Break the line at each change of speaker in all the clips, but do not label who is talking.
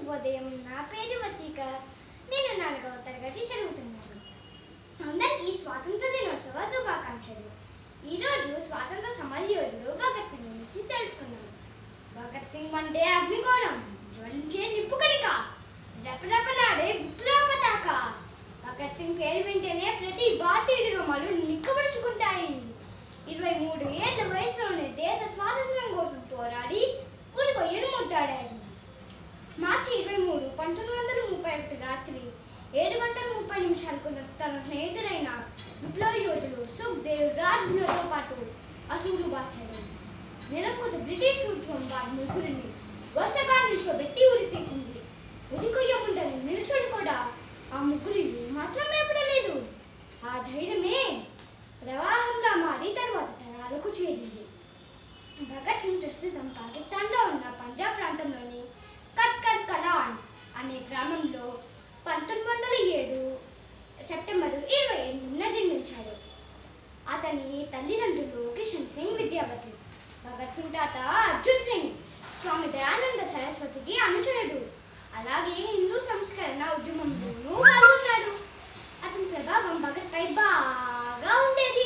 శుభోదయం నా పేరు వసీక నేను నాలుగవ తరగతి చదువుతున్నాను అందరికీ స్వాతంత్ర దినోత్సవ శుభాకాంక్షలు ఈరోజు స్వాతంత్ర సమరయోధుడు భగత్ సింగ్ గురించి తెలుసుకున్నాం భగత్ సింగ్ అంటే అగ్నిగోళం జ్వలించే నిప్పు కణిక రెపరెపలాడే విప్లవ పతాక భగత్ సింగ్ పేరు వింటేనే ప్రతి భారతీయుడి రోమాలు నిక్కబడుచుకుంటాయి ఇరవై మూడు ఏళ్ల వయసులోనే దేశ స్వాతంత్రం కోసం పోరాడి ఉరికొయ్యను ముద్దాడాడు మార్చి ఇరవై మూడు పంతొమ్మిది వందల ముప్పై ఒకటి రాత్రి ఏడు గంటల ముప్పై నిమిషాలకు తన స్నేహితుడైన విప్లవ యోధులు సుఖ్దేవ్ రాజ్గులతో పాటు అసూలు బాసాడు నిరంకుశ బ్రిటిష్ ప్రభుత్వం వారి ముగ్గురిని వరుసగా నిల్చోబెట్టి ఉరి తీసింది ఉరికొయ్య ముందర నిల్చొని కూడా ఆ ముగ్గురు ఏమాత్రం భయపడలేదు ఆ ధైర్యమే ప్రవాహంగా మారి తర్వాత తరాలకు చేరింది భగత్ సింగ్ ప్రస్తుతం పాకిస్తాన్లో ఉన్న పంజాబ్ ప్రాంతంలోని కత్కత్ కలాన్ అనే గ్రామంలో పంతొమ్మిది వందల ఏడు సెప్టెంబర్ ఇరవై ఎనిమిదిన జన్మించాడు అతని తల్లిదండ్రులు కిషన్ సింగ్ విద్యావతి భగత్ సింగ్ తాత అర్జున్ సింగ్ స్వామి దయానంద సరస్వతికి అనుచరుడు అలాగే హిందూ సంస్కరణ ఉద్యమంలోనూ పాల్గొన్నాడు అతని ప్రభావం భగత్ పై బాగా ఉండేది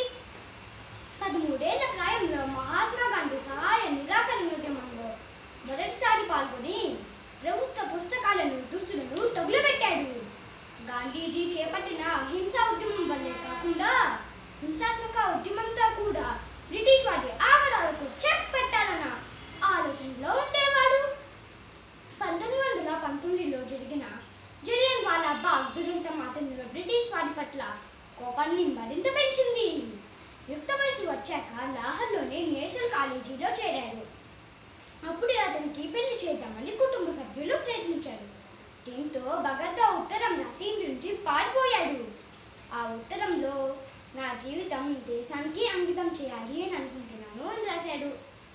పదమూడేళ్ల ప్రాయంలో మహాత్మా గాంధీ సహాయ నిరాకరణ ఉద్యమంలో మొదటిసారి పాల్గొని ప్రభుత్వ పుస్తకాలను దుస్తులను తగులబెట్టాడు గాంధీజీ చేపట్టిన అహింసా ఉద్యమం వల్లే కాకుండా హింసాత్మక ఉద్యమంతో కూడా బ్రిటిష్ వారి ఆగడాలకు చెక్ పెట్టాలన్న ఆలోచనలో ఉండేవాడు పంతొమ్మిది వందల పంతొమ్మిదిలో జరిగిన జలియన్ వాలా బాగ్ దురంతం అతనిలో బ్రిటిష్ వారి పట్ల కోపాన్ని మరింత పెంచింది యుక్త వయసు వచ్చాక లాహర్లోని నేషనల్ కాలేజీలో చేరాడు అప్పుడే అతనికి పెళ్లి చేద్దామని కుటుంబ సభ్యులు ప్రయత్నించారు దీంతో భగత్ ఆ ఉత్తరం రాసి ఇంటి నుంచి పారిపోయాడు ఆ ఉత్తరంలో నా జీవితం దేశానికి అంకితం చేయాలి అని అనుకుంటున్నాను అని రాశాడు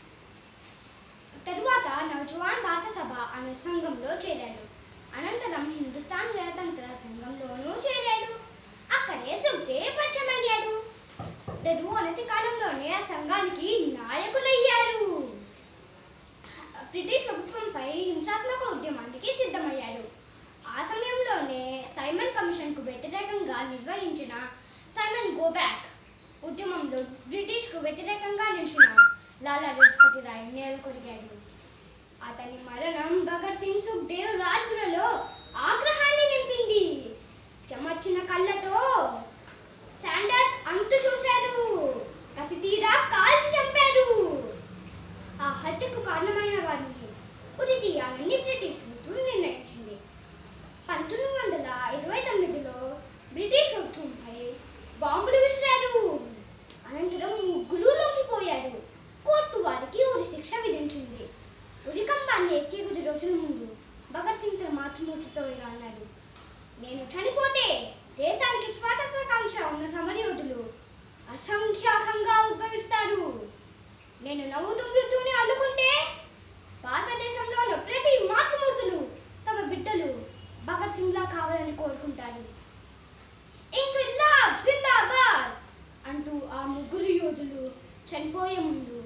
తరువాత నవజవాన్ భారత సభ అనే సంఘంలో చేరాడు అనంతరం హిందుస్థాన్ గణతంత్ర సంఘంలోనూ చేరాడు అక్కడే సుఖదేవ్ పరిచయం అయ్యాడు ఇద్దరు అనతి కాలంలోనే ఆ సంఘానికి నాయకులయ్యారు బ్రిటిష్ ప్రభుత్వంపై హింసాత్మక ఉద్యమానికి సిద్ధమయ్యాడు ఆ సమయంలోనే సైమన్ కమిషన్కు వ్యతిరేకంగా నిర్వహించిన సైమన్ గోబ్యాక్ ఉద్యమంలో బ్రిటిష్కు వ్యతిరేకంగా నిలిచిన లాలా లజపతి రాయ్ నేల కొరిగాడు అతని మరణం భగత్ సింగ్ సుఖ్దేవ్ రాజ్గులలో ఆగ్రహాన్ని నింపింది చెమర్చిన కళ్ళతో శాండర్స్ అంతు చూశాడు కసితీరా కాల్చి చంపాడు ఆ హత్యకు కారణమైన వారిని ఉరి తీయాలని బ్రిటిష్ ప్రభుత్వం నిర్ణయించింది పంతొమ్మిది వందల ఇరవై తొమ్మిదిలో బ్రిటిష్ ప్రభుత్వంపై బాంబులు విసిరారు అనంతరం ముగ్గురు లొంగిపోయారు కోర్టు వారికి ఉరి శిక్ష విధించింది ఉరికంబాన్ని ఎక్కే కొద్ది రోజుల ముందు భగత్ సింగ్ తన మాతృమూర్తితో ఇలా అన్నాడు నేను చనిపోతే దేశానికి స్వాతంత్రకాంక్ష ఉన్న సమరయోధులు అసంఖ్యాకంగా ఉద్భవిస్తారు నేను నవ్వుతూ మృత్యుని అల్లుకుంటే భారతదేశంలో ఉన్న ప్రతి మాతృమూర్తులు తమ బిడ్డలు భగత్ సింగ్ లా కావాలని కోరుకుంటారు ఇంక్విలాబ్ జిందాబాద్ అంటూ ఆ ముగ్గురు యోధులు చనిపోయే ముందు